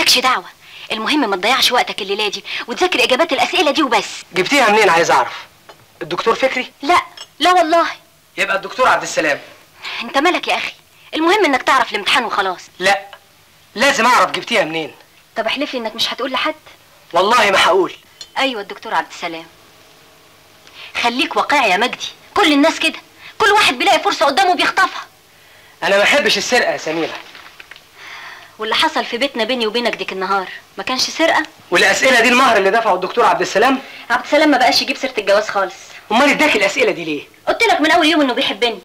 مالكش دعوه المهم ما تضيعش وقتك الليله دي وتذاكر اجابات الاسئله دي وبس جبتيها منين عايز اعرف الدكتور فكري لا لا والله يبقى الدكتور عبد السلام انت مالك يا اخي المهم انك تعرف الامتحان وخلاص لا لازم اعرف جبتيها منين طب احلف لي انك مش هتقول لحد والله ما هقول ايوه الدكتور عبد السلام خليك واقعي يا مجدي كل الناس كده كل واحد بيلاقي فرصه قدامه بيخطفها انا ما احبش السرقه يا سميره واللي حصل في بيتنا بيني وبينك ديك النهار ما كانش سرقه والاسئله دي المهر اللي دفعه الدكتور عبد السلام عبد السلام ما بقاش يجيب سيره الجواز خالص امال اداك الاسئله دي ليه قلت لك من اول يوم انه بيحبني